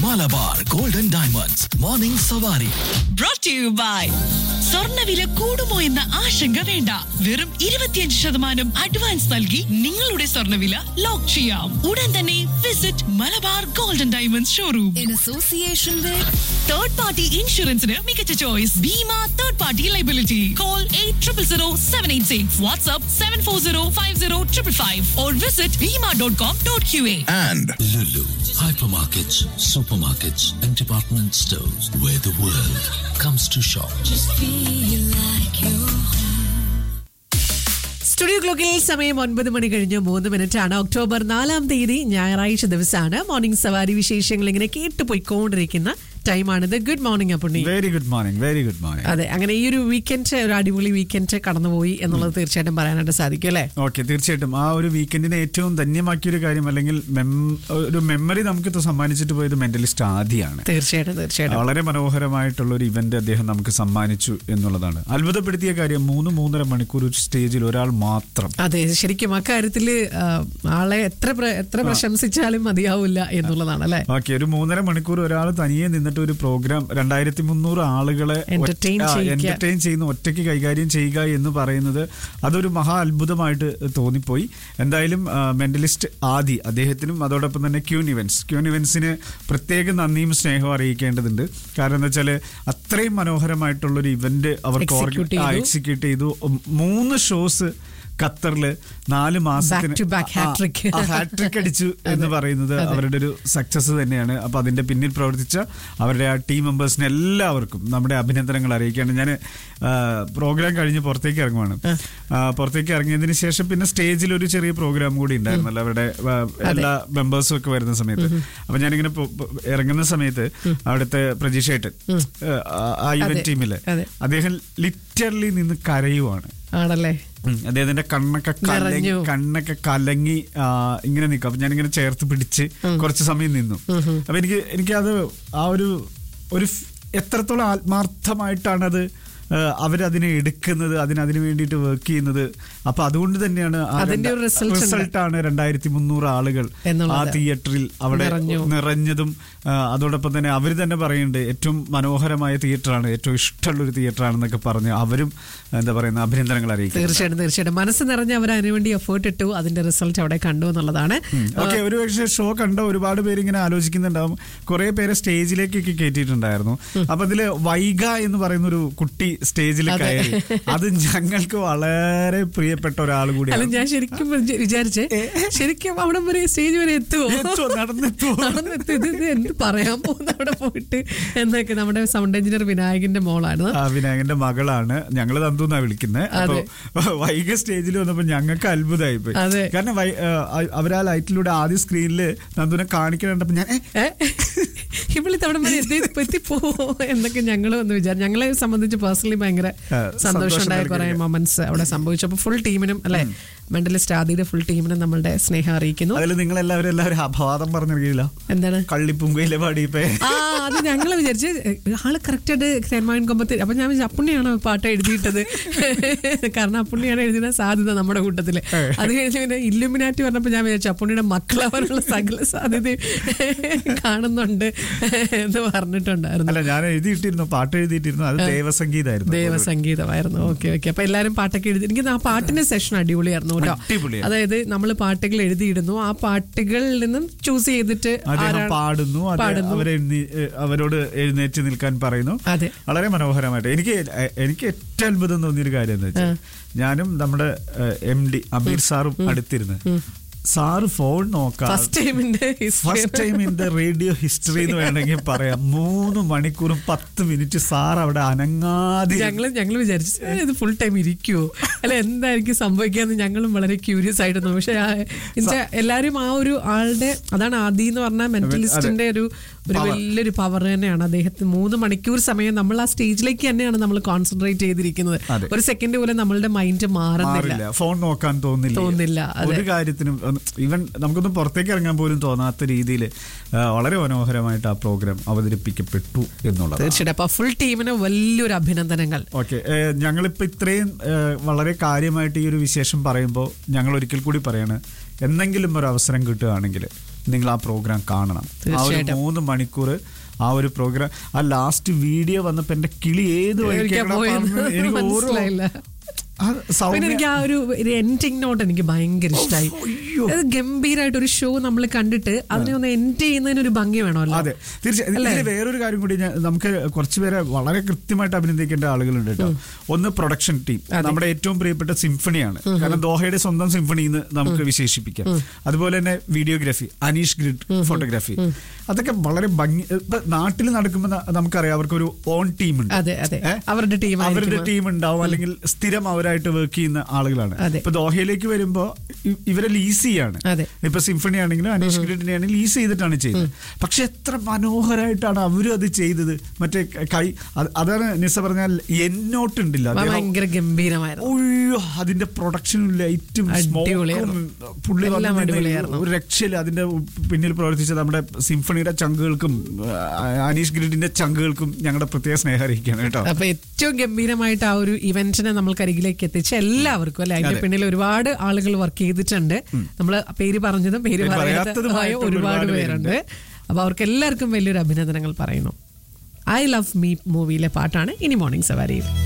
Malabar golden diamonds morning Savari brought to you by സ്വർണ്ണവില കൂടുമോ എന്ന ആശങ്ക വേണ്ട വെറും ഇരുപത്തിയഞ്ച് ശതമാനം അഡ്വാൻസ് നൽകി നിങ്ങളുടെ സ്വർണ്ണവില ലോക്ക് ചെയ്യാം ഉടൻ തന്നെ visit Malabar golden diamonds showroom in association with third party ഇൻഷുറൻസിന് മികച്ച choice Bima third party liability call eight triple zero seven eight six WhatsApp seven four zero five zero triple five or visit Bima dot com dot Q A and Lulu, hypermarkets, supermarkets, and department stores where the world comes to shop. feel like you studio ക്ലോക്കിൽ സമയം ഒൻപത് മണി കഴിഞ്ഞ് മൂന്ന് minute ആണ് October നാലാം തീയതി ഞായറാഴ്ച ദിവസമാണ് മോർണിംഗ് സവാരി വിശേഷങ്ങൾ ഇങ്ങനെ കേട്ട് പോയിക്കൊണ്ടിരിക്കുന്ന ടൈമാണിത് good morning Appunni very good morning very good morning അതെ അങ്ങനെ ഈ ഒരു വീക്കെൻഡ് ഒരു അടിപൊളി വീക്കെൻഡ് കടന്നുപോയി എന്നുള്ളത് തീർച്ചയായിട്ടും പറയാനായിട്ട് സാധിക്കും അല്ലേ ഓക്കെ തീർച്ചയായിട്ടും ആ ഒരു വീക്കെൻഡിനെ ഏറ്റവും ധന്യമാക്കിയ ഒരു കാര്യം അല്ലെങ്കിൽ mem- ഒരു മെമ്മറി നമുക്ക് ഇത് സമ്മാനിച്ചിട്ട് പോയത് മെന്റലിസ്റ്റ് ആദ്യമാണ് തീർച്ചയായിട്ടും തീർച്ചയായിട്ടും വളരെ മനോഹരമായിട്ടുള്ള ഒരു ഇവന്റ് അദ്ദേഹം നമുക്ക് സമ്മാനിച്ചു എന്നുള്ളതാണ് അത്ഭുതപ്പെടുത്തിയ കാര്യം മൂന്ന് മൂന്നര മണിക്കൂർ ഒരു സ്റ്റേജിൽ ഒരാൾ മാത്രം അതെ ശരിക്കും അക്കാര്യത്തില് ആ, ആളെ എത്ര പ്ര- എത്ര പ്രശംസിച്ചാലും മതിയാവില്ല എന്നുള്ളതാണ് അല്ലെ ഓക്കെ ഒരു മൂന്നര മണിക്കൂർ ഒരാൾ തനിയെ നിന്നിട്ട് ഒരു പ്രോഗ്രാം രണ്ടായിരത്തി മുന്നൂറ് ആളുകളെ Entertain ചെയ്യിക്കുക. എന്റർടൈൻ ചെയ്യുന്ന ഒറ്റയ്ക്ക് കൈകാര്യം ചെയ്യുക എന്ന് പറയുന്നത് അതൊരു മഹാ അത്ഭുതമായിട്ട് തോന്നിപ്പോയി എന്തായാലും മെന്റലിസ്റ്റ് ആദി അദ്ദേഹത്തിനും അതോടൊപ്പം തന്നെ ക്യൂൻ ഇവൻസ് ക്യൂൻ ഇവൻസിന് പ്രത്യേക നന്ദിയും സ്നേഹവും അറിയിക്കേണ്ടതുണ്ട് കാരണം എന്താ വെച്ചാൽ അത്രയും മനോഹരമായിട്ടുള്ള ഒരു ഇവന്റ് അവർ Execute ചെയ്തു. എക്സിക്യൂട്ട് ചെയ്തു മൂന്ന് ഷോസ് ഖത്തറില് നാല് മാസത്തിന് Back to back hat-trick. Hat trick അടിച്ചു എന്ന് പറയുന്നത് അവരുടെ ഒരു സക്സസ് തന്നെയാണ് അപ്പൊ അതിന്റെ പിന്നിൽ പ്രവർത്തിച്ച അവരുടെ ആ ടീം മെമ്പേഴ്സിന് എല്ലാവർക്കും നമ്മുടെ അഭിനന്ദനങ്ങൾ അറിയിക്കുകയാണ് ഞാൻ പ്രോഗ്രാം കഴിഞ്ഞ് പുറത്തേക്ക് ഇറങ്ങുവാണ് ആ, പുറത്തേക്ക് ഇറങ്ങിയതിന് ശേഷം പിന്നെ സ്റ്റേജിൽ ഒരു ചെറിയ പ്രോഗ്രാം കൂടി ഉണ്ടായിരുന്നല്ലോ അവരുടെ ആ, എല്ലാ മെമ്പേഴ്സും ഒക്കെ വരുന്ന സമയത്ത് അപ്പൊ ഞാനിങ്ങനെ പൊ- പൊ- ഇറങ്ങുന്ന സമയത്ത് അവിടുത്തെ പ്രജീഷേട്ടൻ ആ ഇവന്റ് അതെ, ടീമില് അതെ. അദ്ദേഹം ലിറ്ററലി നിന്ന് കരയുവാണ് ആണല്ലേ ഉം. അദ്ദേഹത്തിന്റെ കണ്ണൊക്കെ കലങ്ങി നിറഞ്ഞു. കണ്ണൊക്കെ കലങ്ങി ആ, ഇങ്ങനെ നിൽക്കും അപ്പൊ ഞാനിങ്ങനെ ചേർത്ത് പിടിച്ച് കുറച്ച് സമയം നിന്നു അപ്പൊ എനിക്ക് എനിക്കത് ആ ഒരു ഒരു ഫ്- എത്രത്തോളം ആത്മാർത്ഥമായിട്ടാണ് അത് ആ, അവരതിനെ എടുക്കുന്നത് അതിന് അതിന് വേണ്ടിയിട്ട് വർക്ക് ചെയ്യുന്നത് അപ്പൊ അതുകൊണ്ട് തന്നെയാണ് ആ അതിന്റെ ഒരു result ഉണ്ട്. റിസൾട്ടാണ് രണ്ടായിരത്തി മുന്നൂറ് ആളുകൾ ആ എന്നുള്ളത്. തിയേറ്ററിൽ അവിടെ നിറഞ്ഞു. നിറഞ്ഞതും ആ, അതോടൊപ്പം തന്നെ അവർ തന്നെ പറയുന്നുണ്ട് ഏറ്റവും മനോഹരമായ തിയേറ്ററാണ് ഏറ്റവും ഇഷ്ടമുള്ള ഒരു തിയേറ്ററാണെന്നൊക്കെ പറഞ്ഞ് അവരും എന്താ പറയുന്ന അഭിനന്ദനങ്ങൾ അറിയിക്കും തീർച്ചയായിട്ടും തീർച്ചയായിട്ടും മനസ്സ് നിറഞ്ഞ് അവർ അതിനുവേണ്ടി എഫേർട്ട് ഇട്ടു അതിന്റെ റിസൾട്ട് അവിടെ കണ്ടു എന്നുള്ളതാണ് ഓക്കെ ഒരു പക്ഷേ ഷോ കണ്ട ഒരുപാട് പേര് ഇങ്ങനെ ആലോചിക്കുന്നുണ്ടാവും കുറെ പേരെ സ്റ്റേജിലേക്കൊക്കെ കയറ്റിയിട്ടുണ്ടായിരുന്നു അപ്പൊ ഇതില് വൈഗ എന്ന് പറയുന്ന ഒരു കുട്ടി സ്റ്റേജിൽ അതെ. കയറി അത് ഞങ്ങൾക്ക് വളരെ പ്രിയപ്പെട്ട ഒരാൾ അല്ല കൂടിയാണ് ഞാൻ ശരിക്കും വിചാ- വിചാരിച്ചേ ശരിക്കും അവിടെ വരെ സ്റ്റേജ് വരെ എത്തുമോ എത്തുമോ? നടന്നെത്തുമോ? നടന്നെത്തും. ഇത് ഇത് എന്ത് പറയാൻ പോകുന്ന അവിടെ പോയിട്ട് എന്നൊക്കെ നമ്മുടെ സൗണ്ട് എഞ്ചിനീയർ വിനായകന്റെ മോളാണ് ആ വിനായകന്റെ മകളാണ് ഞങ്ങള് തന്തുന്നാ വിളിക്കുന്നത് അപ്പൊ വൈഗ സ്റ്റേജിൽ വന്നപ്പോ ഞങ്ങൾക്ക് അത്ഭുതമായി പോയി അതെ. കാരണം വൈ- ആ, അവരാ ലൈറ്റിലൂടെ ആദ്യ സ്ക്രീനില് നന്ദുനെ കാണിക്കണ്ടപ്പോ ഞാൻ ഏ, ഇവിടെ തവണ വരെ എത്തി എത്തിപ്പോവോ എന്നൊക്കെ ഞങ്ങൾ ഒന്ന് വിചാരിച്ചു ഞങ്ങളെ സംബന്ധിച്ച് പേഴ്സണലി ഭയങ്കര ആ, സന്തോഷം ഉണ്ടായ സന്തോഷം കുറെ നൽകിയ. മൊമെന്റ്സ് അവിടെ സംഭവിച്ചു അപ്പൊ ഫുൾ ടീമിനും അല്ലെ മെന്റലിസ്റ്റ് ആദിയുടെ ഫുൾ ടീമിനും നമ്മളുടെ സ്നേഹം അറിയിക്കുന്നു അതിൽ നിങ്ങൾ എല്ലാവരും എല്ലാവരും അപവാദം പറഞ്ഞിരിക്കില്ല എന്താണ് കള്ളിപ്പുങ്കയിലെ പാടിയപ്പോ ആ അത് ഞങ്ങൾ വിചാരിച്ച് ആള് കറക്റ്റ് ആയിട്ട് തേന്മാവിൻ കൊമ്പത്ത് അപ്പൊ ഞാൻ വിചാരിച്ചു അപ്പുണ്ണിയാണ് പാട്ട് എഴുതിയിട്ടത് കാരണം അപ്പുണ്ണിയാണ് എഴുതുന്ന സാധ്യത നമ്മുടെ കൂട്ടത്തില് അത് കഴിഞ്ഞ് പിന്നെ ഇല്ലുമിനാറ്റി പറഞ്ഞപ്പോ ഞാൻ വിചാരിച്ചു അപ്പുണ്ണിയുടെ മക്കളവരുള്ള സകല സാധ്യത കാണുന്നുണ്ട് എന്ന് പറഞ്ഞിട്ടുണ്ടായിരുന്നു അല്ല ഞാൻ എഴുതിയിട്ടിരുന്നു പാട്ട് എഴുതിയിട്ടിരുന്നു അത് ദേവസംഗീതമായിരുന്നു ദേവസംഗീതമായിരുന്നു ഓക്കെ ഓക്കെ അപ്പൊ എല്ലാരും പാട്ടൊക്കെ എഴുതി എനിക്ക് ആ പാട്ടിന്റെ സെഷൻ അടിപൊളിയായിരുന്നു കേട്ടോ അടിപൊളിയായിരുന്നു. അതായത് നമ്മൾ പാട്ടുകൾ എഴുതിയിടുന്നു ആ പാട്ടുകളിൽ നിന്നും ചൂസ് ചെയ്തിട്ട് അദ്ദേഹം ആരാണ് പാടുന്നു അത് പാടുന്നു. അവരെഴുന്നേ- ഏ, അവരോട് എഴുന്നേറ്റ് നിൽക്കാൻ പറയുന്നു അതെ. വളരെ മനോഹരമായിട്ട് എനിക്ക് എ- എനിക്ക് ഏറ്റവും അത്ഭുതം തോന്നിയൊരു കാര്യം എന്താ വെച്ചാൽ ഞാനും നമ്മുടെ എം ഡി അമീർ സാറും അടുത്തിരുന്ന് സാറ് ഫോൺ നോക്കാം ഫസ്റ്റ് ടൈമിന്റെ first time in the radio history എന്ന് വേണമെങ്കിൽ പറയാം മൂന്ന് മണിക്കൂറും പത്ത് മിനിറ്റ് സാർ അവിടെ അനങ്ങാതെ ഞങ്ങള് ഞങ്ങൾ വിചാരിച്ചു "ഏ, ഇത് ഫുൾ ടൈം ഇരിക്കുവോ അല്ല എന്തായിരിക്കും സംഭവിക്കാന്ന് ഞങ്ങളും വളരെ ക്യൂരിയസ് ആയിരുന്നു പക്ഷെ ആ, എന്നുവെച്ചാ എല്ലാരും ആ ഒരു ആളുടെ അതാണ് ആദി എന്ന് പറഞ്ഞ മെന്റലിസ്റ്റിന്റെ ഒരു ഒരു വലിയൊരു പവർ തന്നെയാണ് അദ്ദേഹത്തിന് മൂന്ന് മണിക്കൂർ സമയം നമ്മൾ ആ സ്റ്റേജിലേക്ക് തന്നെയാണ് നമ്മൾ കോൺസെൻട്രേറ്റ് ചെയ്തിരിക്കുന്നത് അതെ. ഒരു സെക്കൻഡ് പോലും നമ്മളുടെ മൈൻഡ് മാറുന്നില്ല മാറില്ല ഫോൺ നോക്കാൻ തോന്നില്ല തോന്നില്ല, അതെ. ഒരു കാര്യത്തിനും ഈവൻ നമുക്കൊന്നും പുറത്തേക്ക് ഇറങ്ങാൻ പോലും തോന്നാത്ത രീതിയിൽ വളരെ മനോഹരമായിട്ട് ആ പ്രോഗ്രാം അവതരിപ്പിക്കപ്പെട്ടു എന്നുള്ളത് തീർച്ചയായിട്ടും അപ്പൊ ഫുൾ ടീമിന് വലിയൊരു അഭിനന്ദനങ്ങൾ ഓക്കെ ഞങ്ങളിപ്പോ ഇത്രയും ഏഹ്, വളരെ കാര്യമായിട്ട് ഈ ഒരു വിശേഷം പറയുമ്പോൾ ഞങ്ങൾ ഒരിക്കൽ കൂടി പറയാണ് എന്തെങ്കിലും ഒരു അവസരം കിട്ടുകയാണെങ്കിൽ നിങ്ങൾ ആ പ്രോഗ്രാം കാണണം ആ ഒരു തീർച്ചയായിട്ടും. മൂന്ന് മണിക്കൂർ ആ ഒരു പ്രോഗ്രാം ആ ലാസ്റ്റ് വീഡിയോ വന്നപ്പോ എന്റെ കിളി ഏത് എവിടേക്കാ വഴിക്കാണ് പോയെന്ന് പറഞ്ഞത് എനിക്ക് ഓരോ മനസ്സിലായില്ല. ആ പിന്നെ സൗമ്യ- എനിക്ക് ആ ഒരു എൻഡിങ് നോട്ട് എനിക്ക് ഭയങ്കര ഇഷ്ടമായി അത് ഗംഭീരമായിട്ട് ഒരു ഷോ നമ്മൾ കണ്ടിട്ട് അതിനെ ഒന്ന് എൻഡ് ചെയ്യുന്നതിന് ഒരു ഭംഗി വേണമല്ലോ അതെ തീർച്ചയായും അല്ലേ? ഇതിൽ വേറൊരു കാര്യം കൂടി ഞാൻ നമുക്ക് കുറച്ച് പേരെ വളരെ കൃത്യമായിട്ട് അഭിനന്ദിക്കേണ്ട ആളുകളുണ്ട് കേട്ടോ ഒന്ന് പ്രൊഡക്ഷൻ ടീം നമ്മുടെ ഏറ്റവും പ്രിയപ്പെട്ട സിംഫണിയാണ് കാരണം ദോഹയുടെ സ്വന്തം സിംഫണി എന്ന് നമുക്ക് വിശേഷിപ്പിക്കാം അതുപോലെ തന്നെ വീഡിയോഗ്രാഫി അനീഷ് ഗ്രിഡ് ഫോട്ടോഗ്രാഫി അതൊക്കെ വളരെ ഭംഗി ഇപ്പൊ നാട്ടിൽ നടക്കുമ്പോൾ ന- നമുക്കറിയാം അവർക്കൊരു ഓൺ ടീം ഉണ്ട് അതെ, അതെ. ഏ? അവരുടെ team അവരുടെ ആയിരിക്കും. ടീം ഉണ്ടാവും അല്ലെങ്കിൽ സ്ഥിരം അവരായിട്ട് വർക്ക് ചെയ്യുന്ന ആളുകളാണ് അതെ. ഇപ്പൊ ദോഹയിലേക്ക് വരുമ്പോ ഇ- ഇവരെ ലീസ് ചെയ്യാണ് അതെ. ഇപ്പൊ സിംഫണി ആണെങ്കിലും അനീഷ് ഗ്രിഡിനെ ആണെങ്കിലും ലീസ് ചെയ്തിട്ടാണ് ചെയ്തത് പക്ഷെ എത്ര മനോഹരമായിട്ടാണ് അവരും അത് ചെയ്തത് മറ്റേ കൈ അത് അതാണ് നിസ പറഞ്ഞാൽ എന്നോട്ട് ഉണ്ടില്ല അദ്ദേഹം ഭയങ്കര ഗംഭീരമായിരുന്നു ഒയ്യോ അതിന്റെ പ്രൊഡക്ഷനും ലൈറ്റും അടിപൊളിയായിരുന്നു. പുള്ളി എല്ലാം വന്ന് നിന്ന് അടിപൊളിയായിരുന്നു. ഒരു രക്ഷയില്ല അതിന്റെ പിന്നിൽ പ്രവർത്തിച്ച നമ്മുടെ സിംഫണിയുടെ ചങ്കുകൾക്കും ആ, അനീഷ് ഗ്രിഡിന്റെ ചങ്കുകൾക്കും ഞങ്ങളുടെ പ്രത്യേക സ്നേഹം അറിയിക്കുകയാണ് കേട്ടോ അപ്പൊ ഏറ്റവും ഗംഭീരമായിട്ട് ആ ഒരു ഇവന്റിനെ നമ്മൾക്ക് അരികിലേക്ക് എത്തിച്ച എല്ലാവർക്കും അല്ലെ അതിന്റെ അതെ. പിന്നിൽ ഒരുപാട് ആളുകൾ വർക്ക് ചെയ്തിട്ടുണ്ട് നമ്മൾ പേര് പറഞ്ഞതും പേര് പേര് പറയാത്തതുമായ പറയാത്തതുമായിട്ടുള്ള ഒരുപാട് ഒരുപാട് പേരുണ്ട് അപ്പൊ അവർക്ക് എല്ലാവർക്കും വലിയൊരു അഭിനന്ദനങ്ങൾ പറയുന്നു ഐ ലവ് മീ മൂവിയിലെ പാട്ടാണ് ഇനി മോർണിംഗ് സവാരിയിൽ